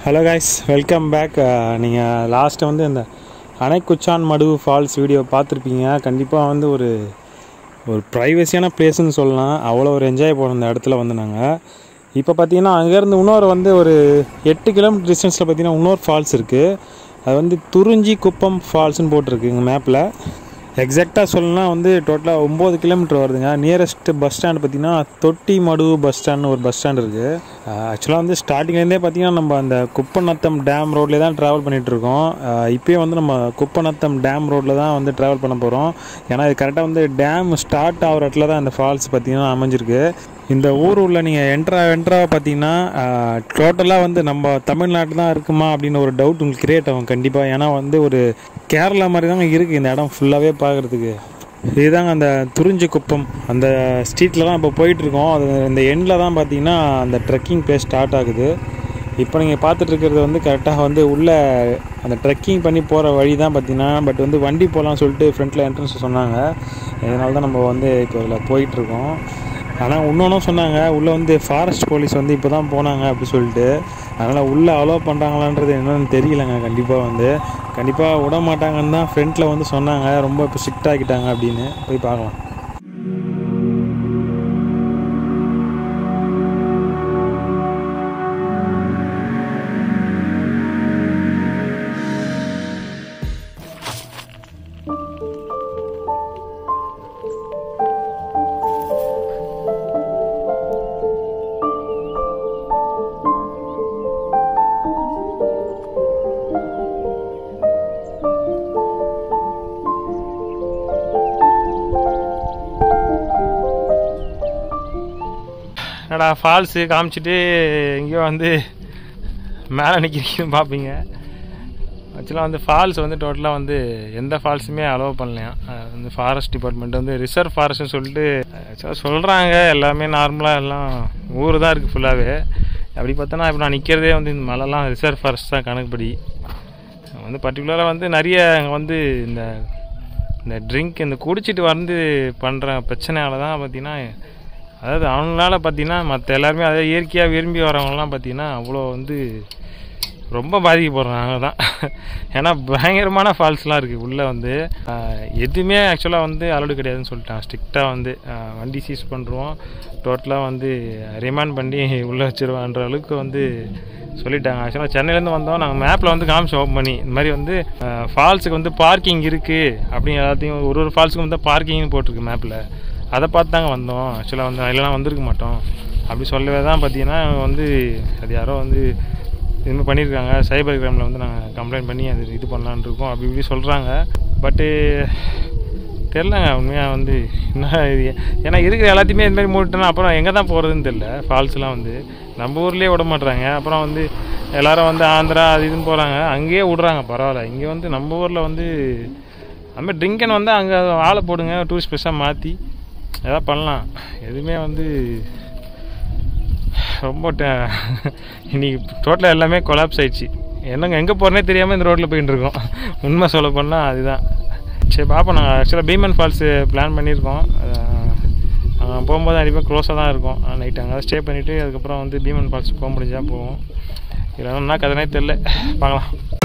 hello guys welcome back நீங்கள் last வந்து இந்த அணைக்குச்சான் மடு ஃபால்ஸ் வீடியோ பார்த்துருப்பீங்க கண்டிப்பாக வந்து ஒரு ஒரு ப்ரைவசியான பிளேஸ்னு சொல்லலாம் அவ்வளோ ஒரு என்ஜாய் பண்ணோம் இந்த இடத்துல வந்து நாங்கள் இப்போ பார்த்தீங்கன்னா அங்கேருந்து இன்னொரு வந்து ஒரு எட்டு கிலோமீட்டர் டிஸ்டன்ஸில் பார்த்தீங்கன்னா இன்னொரு ஃபால்ஸ் இருக்குது அது வந்து துறிஞ்சி குப்பம் ஃபால்ஸ்னு போட்டிருக்கு எங்கள் மேப்பில் எக்ஸாக்டாக சொல்லணும்னா வந்து டோட்டலாக ஒம்பது கிலோமீட்டர் வருதுங்க நியரஸ்ட் பஸ் ஸ்டாண்ட் பார்த்தீங்கன்னா தொட்டி மடு பஸ் ஸ்டாண்ட்னு ஒரு பஸ் ஸ்டாண்ட் இருக்குது ஆக்சுவலாக வந்து ஸ்டார்டிங்லேருந்தே பார்த்தீங்கன்னா நம்ம அந்த குப்பநத்தம் டேம் ரோட்லேயே தான் ட்ராவல் பண்ணிகிட்ருக்கோம் இப்போயே வந்து நம்ம குப்பநத்தம் டேம் ரோட்டில் தான் வந்து ட்ராவல் பண்ண போகிறோம் ஏன்னா இது கரெக்டாக வந்து டேம் ஸ்டார்ட் ஆகிற இடத்துல தான் அந்த ஃபால்ஸ் பார்த்தீங்கன்னா அமைஞ்சிருக்கு இந்த ஊர் உள்ள நீங்கள் என்ட்ரா என்ட்ரா பார்த்தீங்கன்னா டோட்டலாக வந்து நம்ம தமிழ்நாட்டு தான் இருக்குமா அப்படின்னு ஒரு டவுட் உங்களுக்கு கிரியேட் ஆகும் கண்டிப்பாக ஏன்னா வந்து ஒரு கேரளா மாதிரி தாங்க இருக்குது இந்த இடம் ஃபுல்லாகவே பார்க்குறதுக்கு இதுதாங்க அந்த துறிஞ்சி குப்பம் அந்த ஸ்ட்ரீட்டில் தான் இப்போ போயிட்டுருக்கோம் அது இந்த எண்டில் தான் பார்த்தீங்கன்னா அந்த ட்ரெக்கிங் பிளேஸ் ஸ்டார்ட் ஆகுது இப்போ நீங்கள் பார்த்துட்டு இருக்கிறது வந்து கரெக்டாக வந்து உள்ளே அந்த ட்ரெக்கிங் பண்ணி போகிற வழி தான் பார்த்தீங்கன்னா பட் வந்து வண்டி போகலான்னு சொல்லிட்டு ஃப்ரண்ட்டில் என்ட்ரன்ஸ் சொன்னாங்க இதனால தான் நம்ம வந்து இப்போ இதில் போயிட்டுருக்கோம் ஆனால் இன்னொன்றும் சொன்னாங்க உள்ளே வந்து ஃபாரஸ்ட் போலீஸ் வந்து இப்போ தான் போனாங்க அப்படி சொல்லிட்டு அதனால் உள்ளே அலோவ் பண்ணுறாங்களான்றது என்னன்னு தெரியலங்க கண்டிப்பாக வந்து கண்டிப்பாக விட மாட்டாங்கன்னு தான் ஃப்ரண்ட்டில் வந்து சொன்னாங்க ரொம்ப இப்போ ஸ்ட்ரிக்ட் ஆக்கிட்டாங்க அப்படின்னு போய் பார்க்கலாம் என்னடா ஃபால்ஸு காமிச்சிட்டு எங்கேயோ வந்து மேலே நிற்கிறீங்கன்னு பார்ப்பீங்க ஆக்சுவலாக வந்து ஃபால்ஸ் வந்து டோட்டலாக வந்து எந்த ஃபால்ஸுமே அலோவ் பண்ணலையாம் அது வந்து ஃபாரஸ்ட் டிபார்ட்மெண்ட் வந்து ரிசர்வ் ஃபாரஸ்ட்னு சொல்லிட்டு ஆக்சுவலாக சொல்கிறாங்க எல்லாமே நார்மலாக எல்லாம் ஊர் தான் இருக்குது ஃபுல்லாகவே அப்படி பார்த்தோன்னா இப்போ நான் நிற்கிறதே வந்து இந்த மலைலாம் ரிசர்வ் ஃபாரஸ்ட் தான் கணக்குப்படி வந்து பர்டிகுலராக வந்து நிறைய அங்கே வந்து இந்த இந்த ட்ரிங்க் இந்த குடிச்சிட்டு வந்து பண்ணுற பிரச்சனையால தான் பார்த்தீங்கன்னா அதாவது அவங்களால பார்த்தீங்கன்னா மற்ற எல்லாருமே அதாவது இயற்கையாக விரும்பி வரவங்கலாம் பார்த்தீங்கன்னா அவ்வளோ வந்து ரொம்ப பாதிக்கப்படுறாங்க தான் ஏன்னா பயங்கரமான ஃபால்ஸ்லாம் இருக்குது உள்ளே வந்து எதுவுமே ஆக்சுவலாக வந்து அலோடு கிடையாதுன்னு சொல்லிட்டான் ஸ்ட்ரிக்டாக வந்து வண்டி சீஸ் பண்ணுறோம் டோட்டலாக வந்து ரிமாண்ட் பண்ணி உள்ளே வச்சிருவான்ற அளவுக்கு வந்து சொல்லிட்டாங்க ஆக்சுவலாக சென்னையிலேருந்து வந்தோம் நாங்கள் மேப்பில் வந்து காமிச்சோம் ஓப்பன் பண்ணி இந்த மாதிரி வந்து ஃபால்ஸுக்கு வந்து பார்க்கிங் இருக்குது அப்படின்னு எல்லாத்தையும் ஒரு ஒரு ஃபால்ஸுக்கு வந்து பார்க்கிங்னு போட்டிருக்கு மேப்பில் அதை பார்த்து தாங்க வந்தோம் ஆக்சுவலாக வந்து இல்லைனா வந்திருக்க மாட்டோம் அப்படி சொல்லவே தான் பார்த்தீங்கன்னா வந்து அது யாரோ வந்து இதுமாதிரி பண்ணியிருக்காங்க சைபர் கிரைமில் வந்து நாங்கள் கம்ப்ளைண்ட் பண்ணி அது இது பண்ணலான் இருக்கோம் அப்படி இப்படி சொல்கிறாங்க பட்டு தெரிலங்க உண்மையாக வந்து என்ன இது ஏன்னா இருக்கிற எல்லாத்தையுமே இதுமாரி மூடிட்டோன்னா அப்புறம் எங்கே தான் போகிறதுன்னு தெரில ஃபால்ஸ்லாம் வந்து நம்ம ஊர்லேயே விட மாட்டுறாங்க அப்புறம் வந்து எல்லோரும் வந்து ஆந்திரா அது இதுன்னு போகிறாங்க அங்கேயே விட்றாங்க பரவாயில்ல இங்கே வந்து நம்ம ஊரில் வந்து அதுமாதிரி ட்ரிங்கன் வந்து அங்கே ஆளை போடுங்க டூரிஸ்ட் பிளேஸாக மாற்றி எதாவது பண்ணலாம் எதுவுமே வந்து ரொம்ப இன்னைக்கு டோட்டலாக எல்லாமே கொலாப்ஸ் ஆயிடுச்சு என்னங்க எங்கே போகிறனே தெரியாமல் இந்த ரோட்டில் போயிட்டு இருக்கோம் உண்மை சொல்ல போனால் அதுதான் சரி பார்ப்போம் நாங்கள் ஆக்சுவலாக பீமன் ஃபால்ஸு பிளான் பண்ணியிருக்கோம் அங்கே போகும்போது கண்டிப்பாக க்ளோஸாக தான் இருக்கும் நைட் அங்கே ஸ்டே பண்ணிவிட்டு அதுக்கப்புறம் வந்து பீமன் ஃபால்ஸ் போக முடிஞ்சால் போவோம் இல்லைன்னா கதனே தெரில பார்க்கலாம்